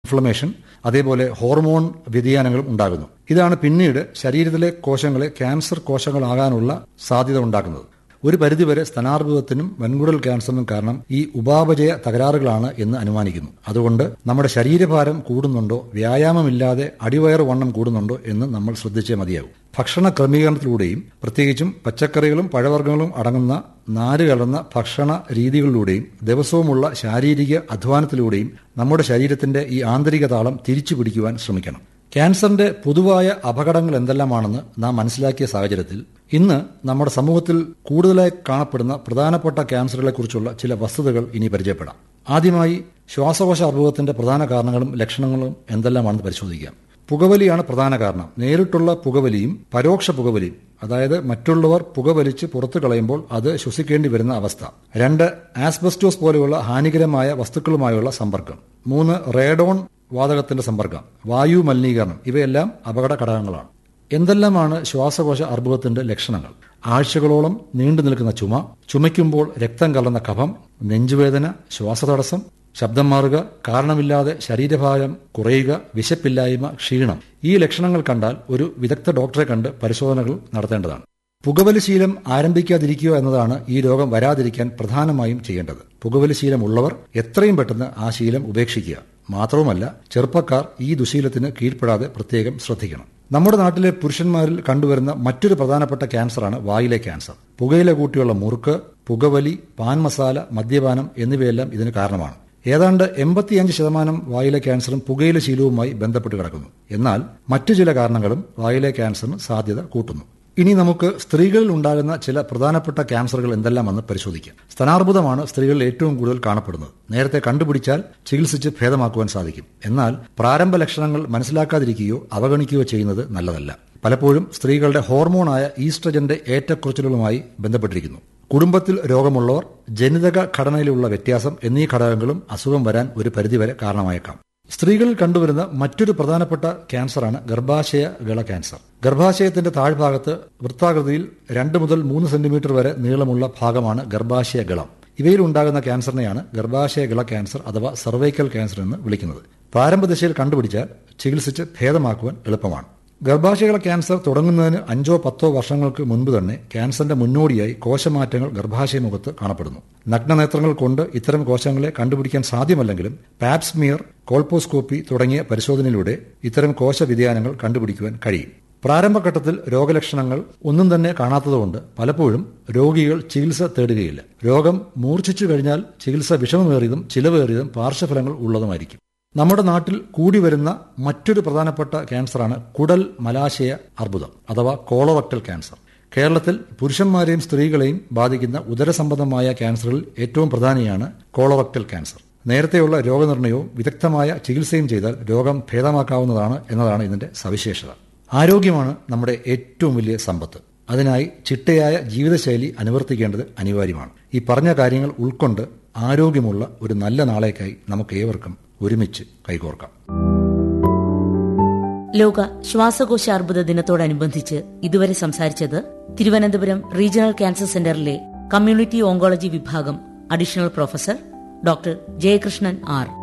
inflammation അതേപോലെ hormone വ്യതിയാനങ്ങളും ഉണ്ടാകുന്നു ഇതാണ് പിന്നീട് ശരീരത്തിലെ കോശങ്ങളെ ക്യാൻസർ കോശങ്ങളാകാനുള്ള സാധ്യത ഉണ്ടാക്കുന്നത് ഒരു പരിധിവരെ സ്തനാർബുദത്തിനും വൻകുടൽ ക്യാൻസറിനും കാരണം ഈ ഉപാപചയ തകരാറുകളാണ് എന്ന് അനുമാനിക്കുന്നു അതുകൊണ്ട് നമ്മുടെ ശരീരഭാരം കൂടുന്നുണ്ടോ വ്യായാമമില്ലാതെ അടിവയർ വണ്ണം കൂടുന്നുണ്ടോ എന്ന് നമ്മൾ ശ്രദ്ധിച്ചേ മതിയാകും ഭക്ഷണ ക്രമീകരണത്തിലൂടെയും പ്രത്യേകിച്ചും പച്ചക്കറികളും പഴവർഗ്ഗങ്ങളും അടങ്ങുന്ന നാര് കലർന്ന ഭക്ഷണ രീതികളിലൂടെയും ദിവസവുമുള്ള ശാരീരിക അധ്വാനത്തിലൂടെയും നമ്മുടെ ശരീരത്തിന്റെ ഈ ആന്തരിക താളം തിരിച്ചു പിടിക്കുവാൻ ശ്രമിക്കണം ക്യാൻസറിന്റെ പൊതുവായ അപകടങ്ങൾ എന്തെല്ലാമാണെന്ന് നാം മനസ്സിലാക്കിയ സാഹചര്യത്തിൽ ഇന്ന് നമ്മുടെ സമൂഹത്തിൽ കൂടുതലായി കാണപ്പെടുന്ന പ്രധാനപ്പെട്ട ക്യാൻസറുകളെക്കുറിച്ചുള്ള ചില വസ്തുതകൾ ഇനി പരിചയപ്പെടാം ആദ്യമായി ശ്വാസകോശ അർബുദത്തിന്റെ പ്രധാന കാരണങ്ങളും ലക്ഷണങ്ങളും എന്തെല്ലാമാണെന്ന് പരിശോധിക്കാം പുകവലിയാണ് പ്രധാന കാരണം നേരിട്ടുള്ള പുകവലിയും പരോക്ഷ പുകവലിയും അതായത് മറ്റുള്ളവർ പുകവലിച്ച് പുറത്തു കളയുമ്പോൾ അത് ശ്വസിക്കേണ്ടി വരുന്ന അവസ്ഥ രണ്ട് ആസ്ബസ്റ്റോസ് പോലെയുള്ള ഹാനികരമായ വസ്തുക്കളുമായുള്ള സമ്പർക്കം മൂന്ന് റേഡോൺ വാതകത്തിന്റെ സമ്പർക്കം വായു മലിനീകരണം ഇവയെല്ലാം അപകട ഘടകങ്ങളാണ് എന്തെല്ലാമാണ് ശ്വാസകോശ അർബുദത്തിന്റെ ലക്ഷണങ്ങൾ ആഴ്ചകളോളം നീണ്ടു നിൽക്കുന്ന ചുമ ചുമയ്ക്കുമ്പോൾ രക്തം കലർന്ന കഫം നെഞ്ചുവേദന ശ്വാസതടസ്സം ശബ്ദം മാറുക കാരണമില്ലാതെ ശരീരഭാരം കുറയുക വിശപ്പില്ലായ്മ ക്ഷീണം ഈ ലക്ഷണങ്ങൾ കണ്ടാൽ ഒരു വിദഗ്ധ ഡോക്ടറെ കണ്ട് പരിശോധനകൾ നടത്തേണ്ടതാണ് പുകവലി ശീലം ആരംഭിക്കാതിരിക്കുക എന്നതാണ് ഈ രോഗം വരാതിരിക്കാൻ പ്രധാനമായും ചെയ്യേണ്ടത് പുകവലി ശീലമുള്ളവർ എത്രയും പെട്ടെന്ന് ആ ശീലം ഉപേക്ഷിക്കുക മാത്രവുമല്ല ചെറുപ്പക്കാർ ഈ ദുശീലത്തിന് കീഴ്പ്പെടാതെ പ്രത്യേകം ശ്രദ്ധിക്കണം നമ്മുടെ നാട്ടിലെ പുരുഷന്മാരിൽ കണ്ടുവരുന്ന മറ്റൊരു പ്രധാനപ്പെട്ട ക്യാൻസറാണ് വായിലെ ക്യാൻസർ പുകയില കൂട്ടിയുള്ള മുറുക്ക് പുകവലി പാൻ മസാല മദ്യപാനം എന്നിവയെല്ലാം ഇതിന് കാരണമാണ് ഏതാണ്ട് എൺപത്തിയഞ്ച് ശതമാനം വായിലെ ക്യാൻസറും പുകയില ശീലവുമായി ബന്ധപ്പെട്ട് കിടക്കുന്നു എന്നാൽ മറ്റു ചില കാരണങ്ങളും വായിലെ ക്യാൻസറിന് സാധ്യത കൂട്ടുന്നു ഇനി നമുക്ക് സ്ത്രീകളിൽ ഉണ്ടാകുന്ന ചില പ്രധാനപ്പെട്ട ക്യാൻസറുകൾ എന്തെല്ലാമെന്ന് പരിശോധിക്കാം സ്തനാർബുദമാണ് സ്ത്രീകളിൽ ഏറ്റവും കൂടുതൽ കാണപ്പെടുന്നത് നേരത്തെ കണ്ടുപിടിച്ചാൽ ചികിത്സിച്ച് ഭേദമാക്കുവാൻ സാധിക്കും എന്നാൽ പ്രാരംഭ ലക്ഷണങ്ങൾ മനസ്സിലാക്കാതിരിക്കുകയോ അവഗണിക്കുകയോ ചെയ്യുന്നത് നല്ലതല്ല പലപ്പോഴും സ്ത്രീകളുടെ ഹോർമോണായ ഈസ്ട്രജന്റെ ഏറ്റക്കുറച്ചിലുകളുമായി ബന്ധപ്പെട്ടിരിക്കുന്നു കുടുംബത്തിൽ രോഗമുള്ളവർ ജനിതക ഘടനയിലുള്ള വ്യത്യാസം എന്നീ ഘടകങ്ങളും അസുഖം വരാൻ ഒരു പരിധിവരെ കാരണമായേക്കാം സ്ത്രീകളിൽ കണ്ടുവരുന്ന മറ്റൊരു പ്രധാനപ്പെട്ട ക്യാൻസറാണ് ഗർഭാശയ ഗള ക്യാൻസർ ഗർഭാശയത്തിന്റെ താഴ്ഭാഗത്ത് വൃത്താകൃതിയിൽ രണ്ട് മുതൽ മൂന്ന് സെന്റിമീറ്റർ വരെ നീളമുള്ള ഭാഗമാണ് ഗർഭാശയ ഗളം ഇവയിൽ ഉണ്ടാകുന്ന ക്യാൻസറിനെയാണ് ഗർഭാശയ ഗള ക്യാൻസർ അഥവാ സർവൈക്കൽ ക്യാൻസർ എന്ന് വിളിക്കുന്നത് പ്രാരംഭ ദശയിൽ കണ്ടുപിടിച്ചാൽ ചികിത്സിച്ച് ഭേദമാക്കുവാൻ എളുപ്പമാണ് ഗർഭാശയകള ക്യാൻസർ തുടങ്ങുന്നതിന് അഞ്ചോ പത്തോ വർഷങ്ങൾക്ക് മുൻപ് തന്നെ ക്യാൻസറിന്റെ മുന്നോടിയായി കോശമാറ്റങ്ങൾ ഗർഭാശയമുഖത്ത് കാണപ്പെടുന്നു നഗ്നനേത്രങ്ങൾ കൊണ്ട് ഇത്തരം കോശങ്ങളെ കണ്ടുപിടിക്കാൻ സാധ്യമല്ലെങ്കിലും പാപ്സ്മിയർ കോൾപോസ്കോപ്പി തുടങ്ങിയ പരിശോധനയിലൂടെ ഇത്തരം കോശ വ്യതിയാനങ്ങൾ കണ്ടുപിടിക്കുവാൻ കഴിയും പ്രാരംഭഘട്ടത്തിൽ രോഗലക്ഷണങ്ങൾ ഒന്നും തന്നെ കാണാത്തതുകൊണ്ട് പലപ്പോഴും രോഗികൾ ചികിത്സ തേടുകയില്ല രോഗം മൂർച്ഛിച്ചു കഴിഞ്ഞാൽ ചികിത്സ വിഷമമേറിയതും ചിലവേറിയതും പാർശ്വഫലങ്ങൾ ഉള്ളതുമായിരിക്കും നമ്മുടെ നാട്ടിൽ കൂടി വരുന്ന മറ്റൊരു പ്രധാനപ്പെട്ട ക്യാൻസറാണ് കുടൽ മലാശയ അർബുദം അഥവാ കോളറക്ടൽ ക്യാൻസർ കേരളത്തിൽ പുരുഷന്മാരെയും സ്ത്രീകളെയും ബാധിക്കുന്ന ഉദരസംബന്ധമായ ക്യാൻസറിൽ ഏറ്റവും പ്രധാനിയാണ് കോളറക്ടൽ ക്യാൻസർ നേരത്തെയുള്ള രോഗനിർണയവും വിദഗ്ധമായ ചികിത്സയും ചെയ്താൽ രോഗം ഭേദമാക്കാവുന്നതാണ് എന്നതാണ് ഇതിന്റെ സവിശേഷത ആരോഗ്യമാണ് നമ്മുടെ ഏറ്റവും വലിയ സമ്പത്ത് അതിനായി ചിട്ടയായ ജീവിതശൈലി അനുവർത്തിക്കേണ്ടത് അനിവാര്യമാണ് ഈ പറഞ്ഞ കാര്യങ്ങൾ ഉൾക്കൊണ്ട് ആരോഗ്യമുള്ള ഒരു നല്ല നാളേക്കായി നമുക്ക് ഏവർക്കും ഒരുമിച്ച് കൈകോർക്കാം ലോക ശ്വാസകോശ അർബുദ ദിനത്തോടനുബന്ധിച്ച് ഇതുവരെ സംസാരിച്ചത് തിരുവനന്തപുരം റീജിയണൽ ക്യാൻസർ സെന്ററിലെ കമ്മ്യൂണിറ്റി ഓങ്കോളജി വിഭാഗം additional professor doctor Jayakrishnan R